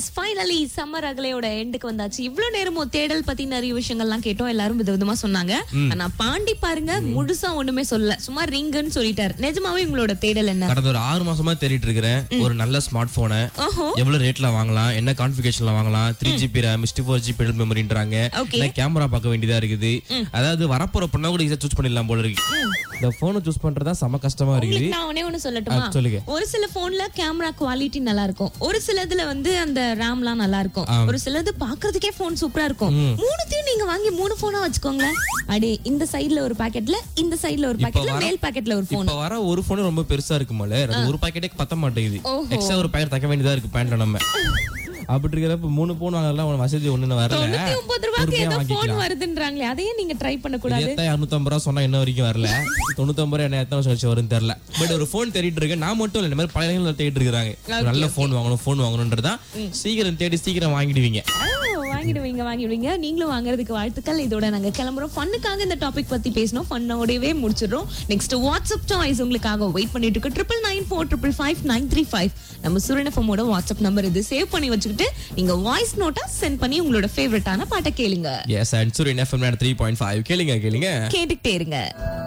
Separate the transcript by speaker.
Speaker 1: Finally summer அகலையோட எண்டுக்கு வந்தாச்சு இவ்வளவு நேரமும் தேடல் பத்தி நிறைய விஷயங்கள்லாம் கேட்டோம் எல்லாரும் விதவிதமா சொன்னாங்க ஆனா பாண்டி பாருங்க முழுசா ஒண்ணுமே சொல்லல சும்மா ரிங்குன்னு சொல்லிட்டாரு நிஜமாவே உங்களோட தேடல் என்ன
Speaker 2: கடந்த ஒரு ஆறு மாசமா தேடிட்டு இருக்கிறேன் ஒரு நல்ல ஸ்மார்ட் போனை
Speaker 1: ஓஹோ
Speaker 2: எவ்வளவு ரேட்ல வாங்கலாம் என்ன கான்ஃபிகேஷன்ல வாங்கலாம் three GB RAM sixty four GB மெமரின்றாங்க
Speaker 1: Okay.
Speaker 2: கேமரா பார்க்க வேண்டியதா இருக்குது அதாவது வரப்போற பொண்ணா கூட ஈஸியா சூஸ் பண்ணிடலாம் போல இருக்கு இந்த போனை சூஸ் பண்றதா செம கஷ்டமா இருக்குது
Speaker 1: உங்களுக்கு நான் ஒண்ணே ஒண்ணு சொல்லட்டுமா
Speaker 2: ஆ, சொல்லுங்க.
Speaker 1: ஒரு சில போன்ல கேமரா குவாலிட்டி நல்லா இருக்கும் ஒரு சிலதுல வந்து அந்த ரேம்லாம் நல்லா இருக்கும் ஒரு சிலது பாக்குறதுக்கே போன் சூப்பரா இருக்கும் மூணுத்தையும் நீங்க வாங்கி மூணு போனா வச்சுக்கோங்களேன் அடே இந்த சைடுல ஒரு பாக்கெட்ல இந்த சைடுல ஒரு பாக்கெட்ல
Speaker 2: வர-
Speaker 1: மேல் பாக்கெட்ல ஒரு போன்
Speaker 2: இப்ப வர ஒரு போன் ரொம்ப பெருசா இருக்குமால அது ஒரு பாக்கெட்டே பத்த மாட்டேங்குது
Speaker 1: ஓஹோ.
Speaker 2: எக்ஸ்ட்ரா ஒரு பாக்கெட் தைக்க வேண்டியதா இருக்கு பேண்ட்ல நம்ம அப்படி இருக்கிறப்ப மூணு போன் வாங்கலாம் உனக்கு வசதி ஒண்ணு வரல
Speaker 1: தொண்ணூத்தி ஒன்பது ரூபாய்க்கு
Speaker 2: பொறுமையா
Speaker 1: ஏதோ போன்
Speaker 2: வாங்கிக்கலாம்
Speaker 1: வருதுன்றாங்களே அதையே நீங்க ட்ரை பண்ண கூடாது
Speaker 2: எத்தனை இரநூத்தம்பது ரூபா சொன்னா இன்ன வரைக்கும் வரல தொண்ணூத்தொம்பது ரூபா என்ன எத்தனை வருஷம் கழிச்சு வரும்னு தெரியல பட் ஒரு ஃபோன் தேடிட்டு இருக்கேன் நான் மட்டும் இல்லை இந்த மாதிரி பழைய இளைஞர்கள் தேடிட்டு இருக்காங்க ஒரு நல்ல ஃபோன் வாங்கணும் ஃபோன் வாங்கணும்ன்றதா சீக்கிரம் தேடி சீக்கிரம் வாங்கிடுவீங்க
Speaker 1: ஆ, வாங்கிடுவீங்க வாங்கிடுவீங்க நீங்களும் வாங்குறதுக்கு வாழ்த்துக்கள் இதோட நாங்க கிளம்புறோம் ஃபன்னுக்காக இந்த டாபிக் பத்தி பேசணும் ஃபன்னோடவே முடிச்சிடுறோம் நெக்ஸ்ட் வாட்ஸ்அப் சாய்ஸ் உங்களுக்காக வெயிட் பண்ணிட்டு இருக்கு triple nine four triple five nine three five நம்ம சுரணஃபமோட வாட்ஸ்அப் நம்பர் இது சேவ் பண்ணி வச்சுக்கிட்டு நீங்க வாய்ஸ் நோட்டா சென்ட் பண்ணி உங்களோட ஃபேவரட்டான பாட்டை கேளுங்க
Speaker 2: எஸ் அண்ட் Suryan FM three point five கேளுங்க கேளுங்க
Speaker 1: கேட்டுக்கிட்டே இருங்க